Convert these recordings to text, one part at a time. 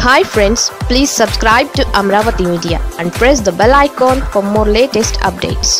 hi friends please subscribe to Amaravati media and press the bell icon for more latest updates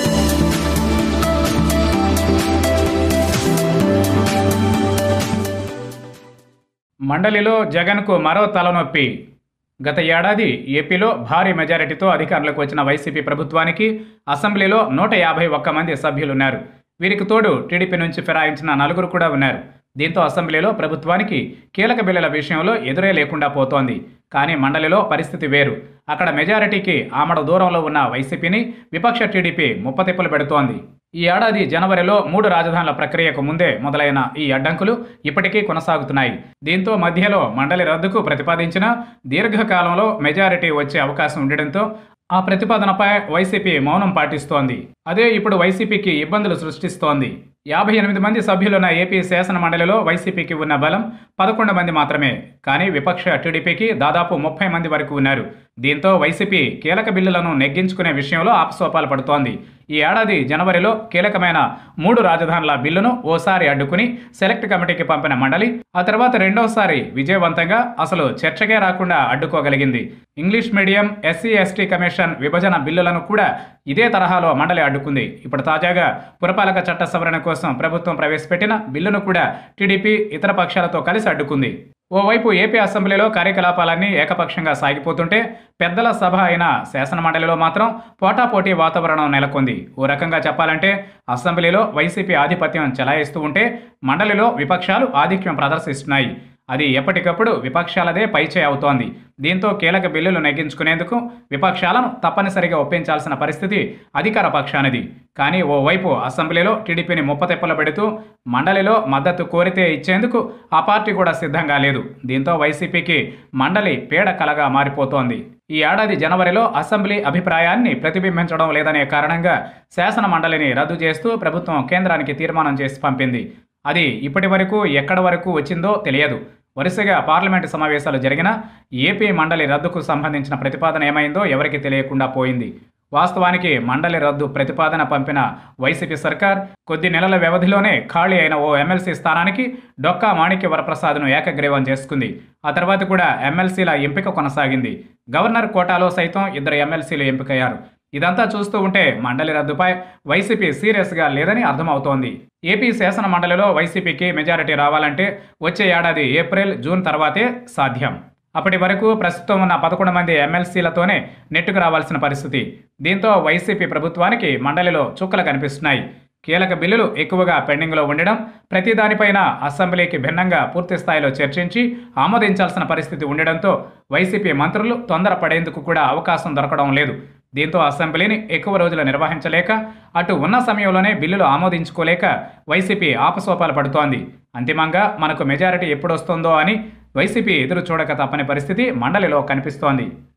మండలిలో జగన్కు మరో తలనొప్పి గత ఏడాది ఏపీలో భారీ మెజారిటీతో అధికారంలోకి వచ్చిన వైసీపీ ప్రభుత్వానికి అసెంబ్లీలో నూట యాభై ఒక్క మంది సభ్యులున్నారు వీరికి తోడు టీడీపీ నుంచి ఫిరాయించిన నలుగురు కూడా ఉన్నారు దీంతో అసెంబ్లీలో ప్రభుత్వానికి కీలక బిల్లుల విషయంలో ఎదురే లేకుండా పోతోంది కానీ మండలిలో పరిస్థితి వేరు అక్కడ మెజారిటీకి ఆమడ దూరంలో ఉన్న వైసీపీని విపక్ష టీడీపీ ముప్పతిప్పలు పెడుతోంది ఈ ఏడాది జనవరిలో మూడు రాజధానుల ప్రక్రియకు ముందే మొదలైన ఈ అడ్డంకులు ఇప్పటికీ కొనసాగుతున్నాయి దీంతో మధ్యలో మండలి రద్దుకు ప్రతిపాదించిన దీర్ఘకాలంలో మెజారిటీ వచ్చే అవకాశం ఉండడంతో ఆ ప్రతిపాదనపై వైసీపీ మౌనం పాటిస్తోంది అదే ఇప్పుడు వైసీపీకి ఇబ్బందులు సృష్టిస్తోంది యాభై ఎనిమిది మంది సభ్యులున్న ఏపీ శాసన మండలిలో వైసీపీకి ఉన్న బలం పదకొండు మంది మాత్రమే కానీ విపక్ష టీడీపీకి దాదాపు ముప్పై మంది వరకు ఉన్నారు దీంతో వైసీపీ కీలక బిల్లులను నెగ్గించుకునే విషయంలో ఆపసోపాలు పడుతోంది ఈ ఏడాది జనవరిలో కీలకమైన మూడు రాజధానుల బిల్లును ఓసారి అడ్డుకుని సెలెక్ట్ కమిటీకి పంపిన మండలి ఆ తర్వాత రెండోసారి విజయవంతంగా అసలు చర్చకే రాకుండా అడ్డుకోగలిగింది English medium SC ST commission విభజన బిల్లులను కూడా ఇదే తరహాలో మండలి అడ్డుకుంది ఇప్పుడు తాజాగా పురపాలక చట్ట సవరణ కోసం ప్రభుత్వం ప్రవేశపెట్టిన బిల్లును కూడా టీడీపీ ఇతర పక్షాలతో కలిసి అడ్డుకుంది ఓవైపు ఏపీ అసెంబ్లీలో కార్యకలాపాలన్నీ ఏకపక్షంగా సాగిపోతుంటే పెద్దల సభ అయిన శాసనమండలిలో మాత్రం పోటాపోటీ వాతావరణం నెలకొంది ఓ రకంగా చెప్పాలంటే అసెంబ్లీలో వైసీపీ ఆధిపత్యం చెలాయిస్తూ ఉంటే మండలిలో విపక్షాలు ఆధిక్యం ప్రదర్శిస్తున్నాయి అది ఎప్పటికప్పుడు విపక్షాలదే పైచే అవుతోంది దీంతో కీలక బిల్లులు నెగ్గించుకునేందుకు విపక్షాలను తప్పనిసరిగా ఒప్పించాల్సిన పరిస్థితి అధికార పక్షానిది కానీ ఓవైపు అసెంబ్లీలో టీడీపీని ముప్పతిప్పలు పెడుతూ మండలిలో మద్దతు కోరితే ఇచ్చేందుకు ఆ పార్టీ కూడా సిద్ధంగా లేదు దీంతో వైసీపీకి మండలి పీడ కలగా మారిపోతోంది ఈ ఏడాది జనవరిలో అసెంబ్లీ అభిప్రాయాన్ని ప్రతిబింబించడం లేదనే కారణంగా శాసన మండలిని రద్దు చేస్తూ ప్రభుత్వం కేంద్రానికి తీర్మానం చేసి పంపింది అది ఇప్పటి వరకు ఎక్కడ వరకు వచ్చిందో తెలియదు వరుసగా పార్లమెంటు సమావేశాలు జరిగిన ఏపీ మండలి రద్దుకు సంబంధించిన ప్రతిపాదన ఏమైందో ఎవరికి తెలియకుండా పోయింది వాస్తవానికి మండలి రద్దు ప్రతిపాదన పంపిన వైసీపీ సర్కార్ కొద్ది నెలల వ్యవధిలోనే ఖాళీ అయిన ఓ ఎమ్మెల్సీ స్థానానికి డొక్కా మాణిక్య వరప్రసాద్ను ఏకగ్రీవం చేసుకుంది ఆ తర్వాత కూడా ఎమ్మెల్సీల ఎంపిక కొనసాగింది గవర్నర్ కోటాలో సైతం ఇద్దరు ఎమ్మెల్సీలు ఎంపికయ్యారు ఇదంతా చూస్తూ ఉంటే మండలి రద్దుపై వైసీపీ సీరియస్గా లేదని అర్థమవుతోంది ఏపీ శాసన మండలిలో వైసీపీకి మెజారిటీ రావాలంటే వచ్చే ఏడాది ఏప్రిల్ జూన్ తర్వాతే సాధ్యం అప్పటి వరకు ప్రస్తుతం ఉన్న పదకొండు మంది ఎమ్మెల్సీలతోనే నెట్టుకు రావాల్సిన పరిస్థితి దీంతో వైసీపీ ప్రభుత్వానికి మండలిలో చుక్కలు కనిపిస్తున్నాయి కీలక బిల్లులు ఎక్కువగా పెండింగ్లో ఉండడం ప్రతి దానిపైన అసెంబ్లీకి భిన్నంగా పూర్తి స్థాయిలో చర్చించి ఆమోదించాల్సిన పరిస్థితి ఉండడంతో వైసీపీ మంత్రులు తొందరపడేందుకు కూడా అవకాశం దొరకడం లేదు దీంతో అసెంబ్లీని ఎక్కువ రోజులు నిర్వహించలేక అటు ఉన్న సమయంలోనే బిల్లులు ఆమోదించుకోలేక వైసీపీ ఆపసోపాలు పడుతోంది అంతిమంగా మనకు మెజారిటీ ఎప్పుడు వస్తుందో అని వైసీపీ ఎదురు చూడక తప్పని పరిస్థితి మండలిలో కనిపిస్తోంది